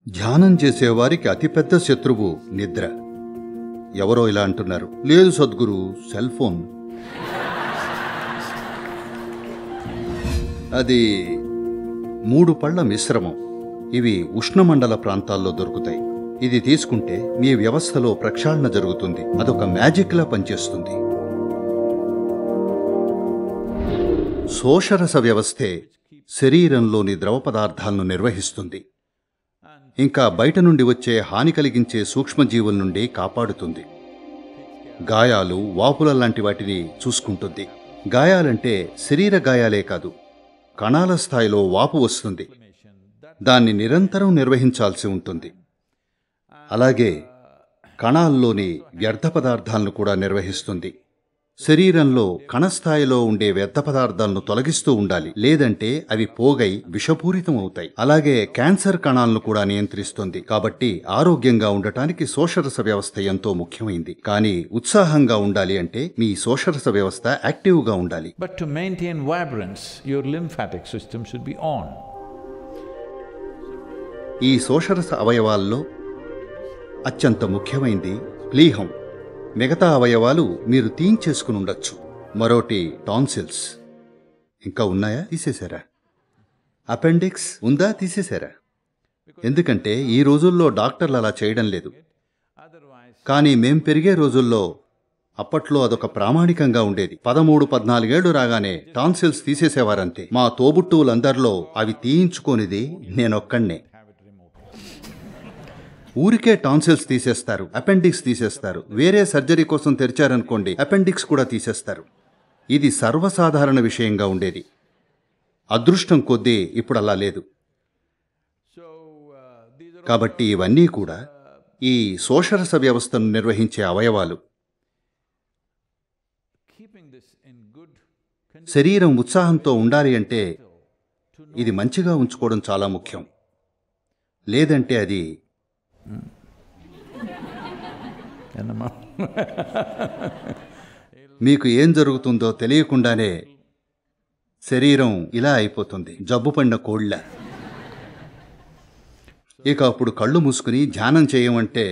ధ్యానం చేసేవారికి అతిపెద్ద శత్రువు నిద్ర ఎవరో ఇలా అంటున్నారు లేదు సద్గురు సెల్ ఫోన్ అది మూడు పళ్ళ మిశ్రమం ఇవి ఉష్ణమండల ప్రాంతాల్లో దొరుకుతాయి ఇది తీసుకుంటే మీ వ్యవస్థలో ప్రక్షాళన జరుగుతుంది అదొక మ్యాజిక్లా పనిచేస్తుంది శోషరస వ్యవస్థే శరీరంలోని ద్రవ పదార్థాలను నిర్వహిస్తుంది ఇంకా బయట నుండి వచ్చే హాని కలిగించే సూక్ష్మజీవుల నుండి కాపాడుతుంది గాయాలు వాపుల లాంటి వాటిని చూసుకుంటుంది గాయాలంటే శరీర గాయాలే కాదు కణాల స్థాయిలో వాపు వస్తుంది దాన్ని నిరంతరం నిర్వహించాల్సి ఉంటుంది అలాగే కణాల్లోని వ్యర్థ పదార్థాలను కూడా నిర్వహిస్తుంది శరీరంలో కణస్థాయిలో ఉండే వ్యర్థ పదార్థాలను తొలగిస్తూ ఉండాలి లేదంటే అవి పోగై విషపూరితం అవుతాయి అలాగే క్యాన్సర్ కణాలను కూడా నియంత్రిస్తుంది కాబట్టి ఆరోగ్యంగా ఉండటానికి శోషరస వ్యవస్థ ఎంతో ముఖ్యమైంది కానీ ఉత్సాహంగా ఉండాలి అంటే మీ శోషరస వ్యవస్థ యాక్టివ్గా ఉండాలి But to maintain vibrance, your lymphatic system should be on. ఈ శోషరస అవయవాల్లో అత్యంత ముఖ్యమైంది ప్లీహం మిగతా అవయవాలు మీరు తీయించేసుకుని ఉండొచ్చు మరోటి టాన్సిల్స్ ఇంకా ఉన్నాయా తీసేశారా అపెండిక్స్ ఉందా తీసేశారా ఎందుకంటే ఈ రోజుల్లో డాక్టర్లు అలా చేయడం లేదు Otherwise, కానీ మేం పెరిగే రోజుల్లో అప్పట్లో అదొక ప్రామాణికంగా ఉండేది పదమూడు పద్నాలుగేళ్లు రాగానే టాన్సిల్స్ తీసేసేవారంతే మా తోబుట్టువులందరిలో అవి తీయించుకోనిది నేనొక్కడినే have it removed. ఊరికే టాన్సిల్స్ తీసేస్తారు అపెండిక్స్ తీసేస్తారు వేరే సర్జరీ కోసం తెరిచారనుకోండి అపెండిక్స్ కూడా తీసేస్తారు ఇది సర్వసాధారణ విషయంగా ఉండేది అదృష్టం కొద్దీ ఇప్పుడు అలా లేదు So, uh, these are కాబట్టి ఇవన్నీ కూడా ఈ శోషరస వ్యవస్థను నిర్వహించే అవయవాలు keeping this in good condition శరీరం ఉత్సాహంతో ఉండాలి అంటే ఇది మంచిగా ఉంచుకోవడం చాలా ముఖ్యం లేదంటే అది and I'm మీకు ఏం జరుగుతుందో తెలియకుండానే శరీరం ఇలా అయిపోతుంది జబ్బు పడిన కోళ్ళ ఇక అప్పుడు కళ్ళు మూసుకుని ధ్యానం చేయమంటే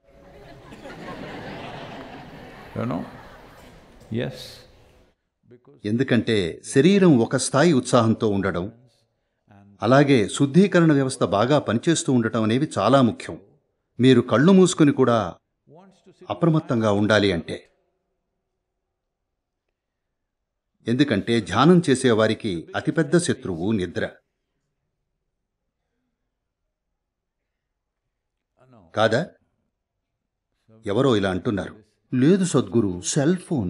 you know? Yes. Because ఎందుకంటే శరీరం ఒక స్థాయి ఉత్సాహంతో ఉండడం అలాగే శుద్ధీకరణ వ్యవస్థ బాగా పనిచేస్తూ ఉండటం అనేవి చాలా ముఖ్యం మీరు కళ్ళు మూసుకుని కూడా wants to see అప్రమత్తంగా ఉండాలి అంటే ఎందుకంటే ధ్యానం చేసేవారికి అతిపెద్ద శత్రువు నిద్ర no. కాదా ఎవరో ఇలా అంటున్నారు లేదు సద్గురు సెల్ ఫోన్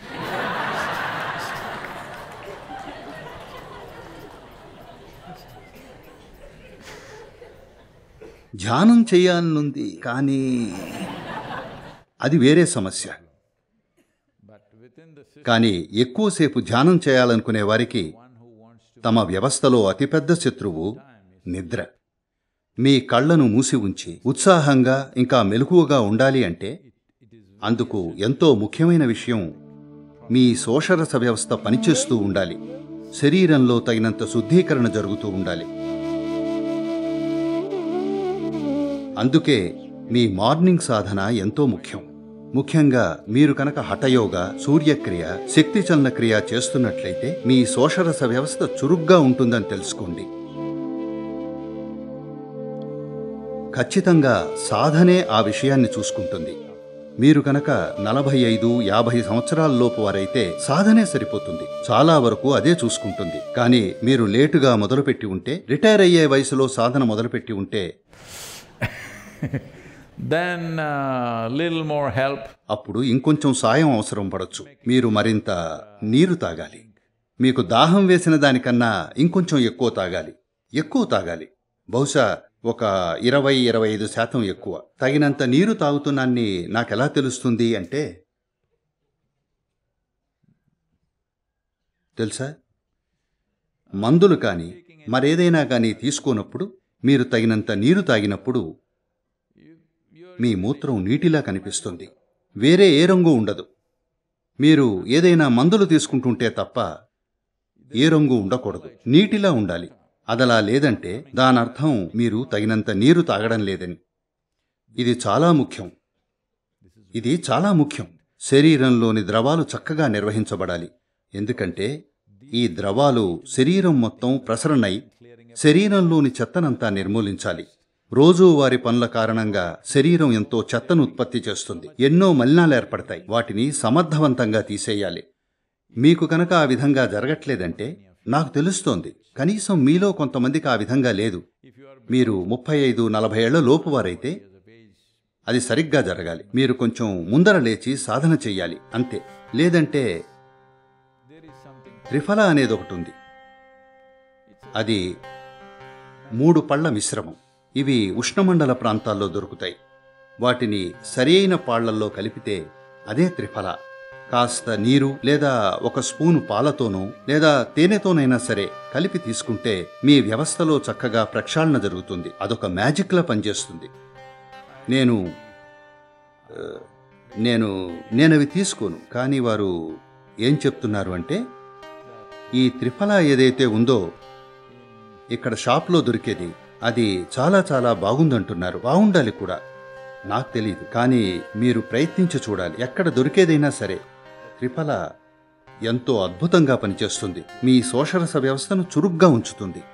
ధ్యానం చేయాలనుంది కానీ అది వేరే సమస్య But within the system, కానీ ఎక్కువసేపు ధ్యానం చేయాలనుకునే వారికి one who wants to తమ వ్యవస్థలో అతిపెద్ద శత్రువు నిద్ర మీ కళ్ళను మూసి ఉంచి ఉత్సాహంగా ఇంకా మెలకువగా ఉండాలి అంటే అందుకు ఎంతో ముఖ్యమైన విషయం మీ శోషరస వ్యవస్థ పనిచేస్తూ ఉండాలి శరీరంలో తగినంత శుద్ధీకరణ జరుగుతూ ఉండాలి అందుకే మీ మార్నింగ్ సాధన ఎంతో ముఖ్యం ముఖ్యంగా మీరు కనుక హఠయోగ సూర్యక్రియ శక్తి చలన క్రియ చేస్తున్నట్లయితే మీ శోషరస వ్యవస్థ చురుగ్గా ఉంటుందని తెలుసుకోండి ఖచ్చితంగా సాధనే ఆ విషయాన్ని చూసుకుంటుంది మీరు కనుక నలభై ఐదు యాభై సంవత్సరాలలోపు వారైతే సాధనే సరిపోతుంది చాలా వరకు అదే చూసుకుంటుంది కానీ మీరు లేటుగా మొదలుపెట్టి ఉంటే రిటైర్ అయ్యే వయసులో సాధన మొదలుపెట్టి ఉంటే then uh, little more help. అప్పుడు ఇంకొంచెం సాయం అవసరం పడొచ్చు మీరు మరింత నీరు తాగాలి మీకు దాహం వేసిన దానికన్నా ఇంకొంచెం ఎక్కువ తాగాలి ఎక్కువ తాగాలి బహుశా ఒక ఇరవై ఇరవై ఐదు శాతం ఎక్కువ తగినంత నీరు తాగుతున్నాన్ని నాకెలా తెలుస్తుంది అంటే తెలుసా మందులు కానీ మరేదైనా కానీ తీసుకోనప్పుడు మీరు తగినంత నీరు తాగినప్పుడు మీ మూత్రం నీటిలా కనిపిస్తుంది వేరే ఏ రంగు ఉండదు మీరు ఏదైనా మందులు తీసుకుంటుంటే తప్ప ఏ రంగు ఉండకూడదు నీటిలా ఉండాలి అదలా లేదంటే దానర్థం మీరు తగినంత నీరు తాగడం లేదని ఇది చాలా ముఖ్యం ఇది చాలా ముఖ్యం శరీరంలోని ద్రవాలు చక్కగా నిర్వహించబడాలి ఎందుకంటే ఈ ద్రవాలు శరీరం మొత్తం ప్రసరణై శరీరంలోని చెత్తనంతా నిర్మూలించాలి రోజువారి పనుల కారణంగా శరీరం ఎంతో చెత్తను ఉత్పత్తి చేస్తుంది ఎన్నో మలినాలు ఏర్పడతాయి వాటిని సమర్థవంతంగా తీసేయాలి మీకు కనుక ఆ విధంగా జరగట్లేదంటే నాకు తెలుస్తోంది కనీసం మీలో కొంతమందికి ఆ విధంగా లేదు మీరు ముప్పై ఐదు నలభై ఏళ్ల లోపువారైతే అది సరిగ్గా జరగాలి మీరు కొంచెం ముందర లేచి సాధన చెయ్యాలి అంతే లేదంటే త్రిఫల అనేది ఒకటి ఉంది అది మూడు పళ్ళ మిశ్రమం ఇవి ఉష్ణమండల ప్రాంతాల్లో దొరుకుతాయి వాటిని సరియైన పాళ్లల్లో కలిపితే అదే త్రిఫల కాస్త నీరు లేదా ఒక స్పూను పాలతోనో లేదా తేనెతోనైనా సరే కలిపి తీసుకుంటే మీ వ్యవస్థలో చక్కగా ప్రక్షాళన జరుగుతుంది అదొక మ్యాజిక్లా పనిచేస్తుంది నేను ఆ, నేను నేనవి తీసుకోను కానీ వారు ఏం చెప్తున్నారు అంటే ఈ త్రిఫల ఏదైతే ఉందో ఇక్కడ షాప్లో దొరికేది అది చాలా చాలా బాగుందంటున్నారు బాగుండాలి కూడా నాకు తెలియదు కానీ మీరు ప్రయత్నించి చూడాలి ఎక్కడ దొరికేదైనా సరే త్రిఫల ఎంతో అద్భుతంగా పనిచేస్తుంది మీ శోషరస వ్యవస్థను చురుగ్గా ఉంచుతుంది